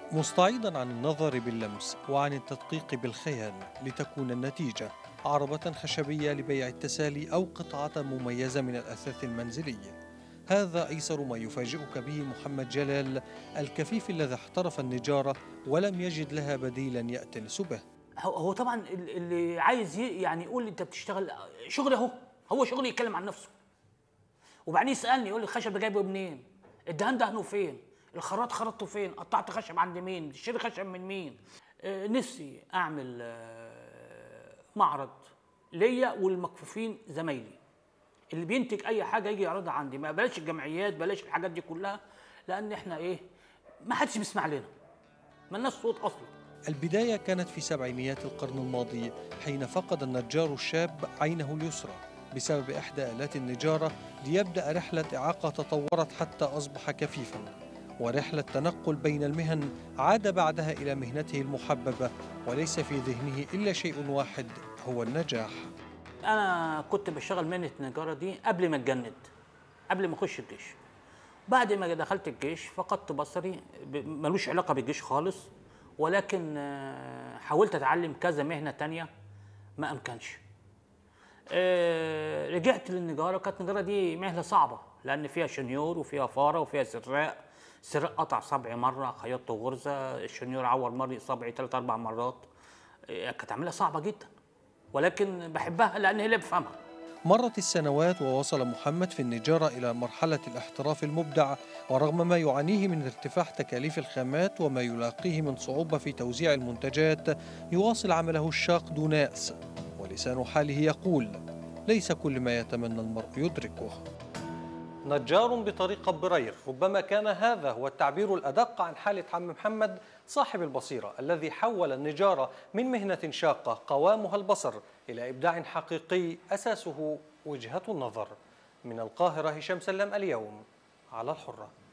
مستعيضا عن النظر باللمس وعن التدقيق بالخيال لتكون النتيجة عربة خشبية لبيع التسالي أو قطعة مميزة من الأثاث المنزلي هذا أيسر ما يفاجئك به محمد جلال الكفيف الذي احترف النجارة ولم يجد لها بديلا يأتنس به هو هو طبعا ال- اللي عايز ي- يعني يقول انت بتشتغل شغلي اهو هو شغلي يتكلم عن نفسه وبعدين يسالني يقول لي الخشب ده جايبه منين؟ الدهان دهنه فين؟ الخراط خرطته فين؟ قطعت خشب عند مين؟ بتشتري خشب من مين؟ آه، نفسي اعمل آه، معرض ليا والمكفوفين زمايلي اللي بينتج اي حاجه يجي يعرضها عندي ما بلاش الجمعيات بلاش الحاجات دي كلها لان احنا ايه ما حدش بيسمع لنا مالناش صوت اصلا البداية كانت في سبعينيات القرن الماضي حين فقد النجار الشاب عينه اليسرى بسبب إحدى آلات النجارة ليبدأ رحلة إعاقة تطورت حتى أصبح كفيفا ورحلة تنقل بين المهن عاد بعدها إلى مهنته المحببة وليس في ذهنه إلا شيء واحد هو النجاح انا كنت بشتغل مهنه النجاره دي قبل ما اتجند قبل ما اخش الجيش بعد ما دخلت الجيش فقدت بصري ب- ملوش علاقه بالجيش خالص ولكن آه، حاولت اتعلم كذا مهنه تانية ما امكنش آه، رجعت للنجاره كانت النجاره دي مهنه صعبه لان فيها شنيور وفيها فاره وفيها سراق سراق قطع صبعي مره خيطته غرزه الشنيور عور مري صبعي ثلاث اربع مرات آه، كانت عمليه صعبه جدا ولكن بحبها لان هي اللي بفهمها مرت السنوات ووصل محمد في النجارة إلى مرحلة الاحتراف المبدع ورغم ما يعانيه من ارتفاع تكاليف الخامات وما يلاقيه من صعوبة في توزيع المنتجات يواصل عمله الشاق دون يأس ولسان حاله يقول ليس كل ما يتمنى المرء يدركه نجار بطريقة برير ربما كان هذا هو التعبير الأدق عن حالة عم محمد صاحب البصيرة الذي حول النجارة من مهنة شاقة قوامها البصر إلى إبداع حقيقي أساسه وجهة النظر من القاهرة هشام سلام اليوم على الحرة